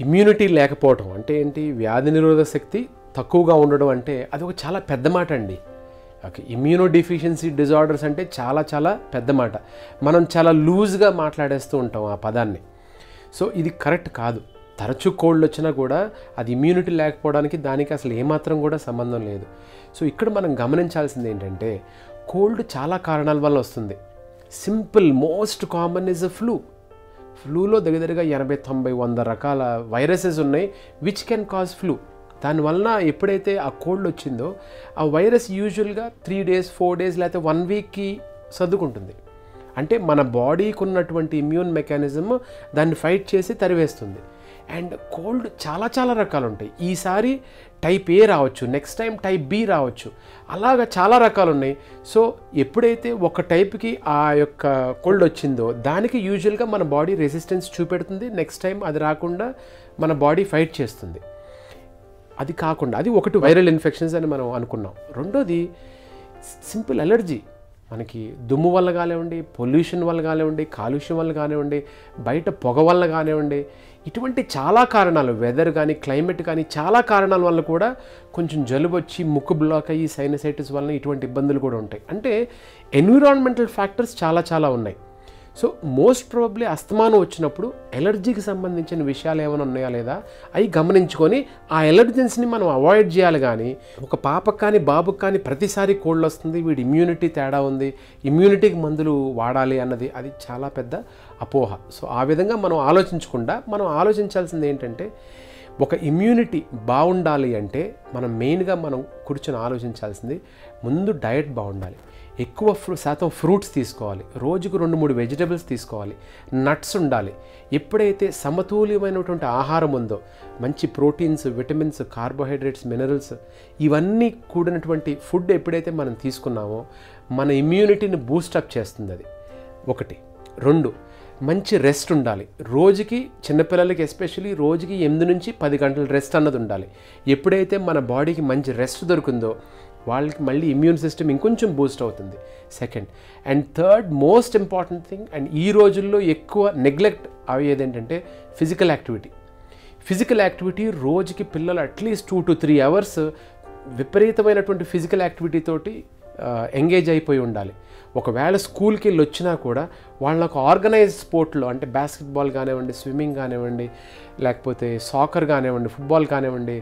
immunity లేకపోవటం అంటే ఏంటి వ్యాధి నిరోధక శక్తి తక్కువగా ఉండడం అంటే అది ఒక చాలా పెద్ద మాట అండి ఓకే ఇమ్యూనో డిఫిషియన్సీ డిజార్డర్స్ అంటే చాలా చాలా పెద్ద మాట మనం చాలా లూజ్గా మాట్లాడేస్తూ ఉంటాం ఆ పదాన్ని సో ఇది కరెక్ట్ కాదు తరచూ కోల్డ్ వచ్చినా కూడా అది ఇమ్యూనిటీ లేకపోవడానికి దానికి అసలు ఏమాత్రం కూడా సంబంధం లేదు సో ఇక్కడ మనం గమనించాల్సింది ఏంటంటే కోల్డ్ చాలా కారణాల వల్ల వస్తుంది simple most common is a flu ఫ్లూలో దగ్గర దగ్గరగా ఎనభై తొంభై వంద రకాల వైరసెస్ ఉన్నాయి విచ్ కెన్ కాజ్ ఫ్లూ దానివలన ఎప్పుడైతే ఆ కోల్డ్ వచ్చిందో ఆ వైరస్ యూజువల్గా త్రీ డేస్ ఫోర్ డేస్ లేకపోతే వన్ వీక్కి సర్దుకుంటుంది అంటే మన బాడీకి ఉన్నటువంటి ఇమ్యూన్ మెకానిజం దాన్ని ఫైట్ చేసి తరివేస్తుంది అండ్ కోల్డ్ చాలా చాలా రకాలు ఉంటాయి ఈసారి టైప్ ఏ రావచ్చు నెక్స్ట్ టైం టైప్ బి రావచ్చు అలాగా చాలా రకాలు ఉన్నాయి సో ఎప్పుడైతే ఒక టైప్కి ఆ యొక్క కోల్డ్ వచ్చిందో దానికి యూజువల్గా మన బాడీ రెసిస్టెన్స్ చూపెడుతుంది నెక్స్ట్ టైం అది రాకుండా మన బాడీ ఫైట్ చేస్తుంది అది కాకుండా అది ఒకటి వైరల్ ఇన్ఫెక్షన్స్ అని మనం అనుకున్నాం రెండోది సింపుల్ అలర్జీ మనకి దుమ్ము వల్ల కానివ్వండి పొల్యూషన్ వల్ల కానివ్వండి కాలుష్యం వల్ల కానివ్వండి బయట పొగ వల్ల కానివ్వండి ఇటువంటి చాలా కారణాలు వెదర్ కానీ క్లైమేట్ కానీ చాలా కారణాల వల్ల కూడా కొంచెం జలుబు వచ్చి ముక్కు బ్లాక్ అయ్యి సైనసైటిస్ వలన ఇటువంటి ఇబ్బందులు కూడా ఉంటాయి అంటే ఎన్విరాన్మెంటల్ ఫ్యాక్టర్స్ చాలా చాలా ఉన్నాయి సో మోస్ట్ ప్రాబబ్లీ అస్తమానం వచ్చినప్పుడు ఎలర్జీకి సంబంధించిన విషయాలు ఏమైనా ఉన్నాయా లేదా అవి గమనించుకొని ఆ ఎలర్జెన్స్ని మనం అవాయిడ్ చేయాలి కానీ ఒక పాపకు కానీ బాబుకి కానీ ప్రతిసారి కోల్డ్ వస్తుంది వీడి ఇమ్యూనిటీ తేడా ఉంది ఇమ్యూనిటీకి మందులు వాడాలి అన్నది అది చాలా పెద్ద అపోహ సో ఆ విధంగా మనం ఆలోచించకుండా మనం ఆలోచించాల్సింది ఏంటంటే ఒక ఇమ్యూనిటీ బాగుండాలి అంటే మనం మెయిన్గా మనం కూర్చొని ఆలోచించాల్సింది ముందు డయట్ బాగుండాలి ఎక్కువ ఫ్రూ శాతం ఫ్రూట్స్ తీసుకోవాలి రోజుకు రెండు మూడు వెజిటబుల్స్ తీసుకోవాలి నట్స్ ఉండాలి ఎప్పుడైతే సమతుల్యమైనటువంటి ఆహారం ఉందో మంచి ప్రోటీన్స్ విటమిన్స్ కార్బోహైడ్రేట్స్ మినరల్స్ ఇవన్నీ కూడినటువంటి ఫుడ్ ఎప్పుడైతే మనం తీసుకున్నామో మన ఇమ్యూనిటీని బూస్టప్ చేస్తుంది అది ఒకటి రెండు మంచి రెస్ట్ ఉండాలి రోజుకి చిన్నపిల్లలకి ఎస్పెషలీ రోజుకి ఎనిమిది నుంచి పది గంటల రెస్ట్ అన్నది ఉండాలి ఎప్పుడైతే మన బాడీకి మంచి రెస్ట్ దొరుకుందో వాళ్ళకి మళ్ళీ ఇమ్యూన్ సిస్టమ్ ఇంకొంచెం బూస్ట్ అవుతుంది second and third most important thing and ఈ రోజుల్లో ఎక్కువ నెగ్లెక్ట్ అయ్యేది ఏంటంటే ఫిజికల్ యాక్టివిటీ ఫిజికల్ యాక్టివిటీ రోజుకి పిల్లలు atleast two to three hours విపరీతమైనటువంటి ఫిజికల్ యాక్టివిటీ తోటి ఎంగేజ్ అయిపోయి ఉండాలి ఒకవేళ స్కూల్కి వెళ్ళి వచ్చినా కూడా వాళ్ళకు ఆర్గనైజ్ స్పోర్ట్లో అంటే బాస్కెట్బాల్ కానివ్వండి స్విమ్మింగ్ కానివ్వండి లేకపోతే సాకర్ కానివ్వండి ఫుట్బాల్ కానివ్వండి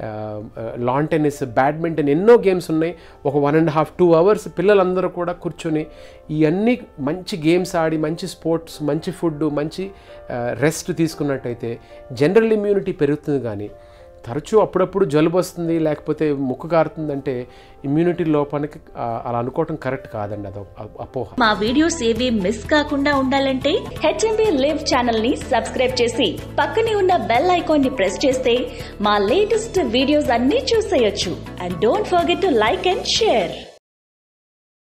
లాన్ టెన్నిస్ బ్యాడ్మింటన్ ఎన్నో గేమ్స్ ఉన్నాయి ఒక one and half two hours పిల్లలందరూ కూడా కూర్చొని ఇవన్నీ మంచి గేమ్స్ ఆడి మంచి స్పోర్ట్స్ మంచి ఫుడ్ మంచి రెస్ట్ తీసుకున్నట్టయితే జనరల్ ఇమ్యూనిటీ పెరుగుతుంది కానీ తరచూ అప్పుడప్పుడు జలుబు వస్తుంది లేకపోతే ముక్కు కారుతుందంటే ఇమ్యూనిటీ లోపానికి ఆ, అలా అనుకోవటం కరెక్ట్ కాదండి అదో అపోహ మా వీడియోస్ ఏవి మిస్ కాకుండా ఉండాలంటే హెచ్ఎంబి లివ్ ఛానల్ ని సబ్స్క్రైబ్ చేసి పక్కనే ఉన్న బెల్ ఐకాన్ ని ప్రెస్ చేస్తే మా లేటెస్ట్ వీడియోస్ అన్నీ చూసేయొచ్చు and don't forget to like and share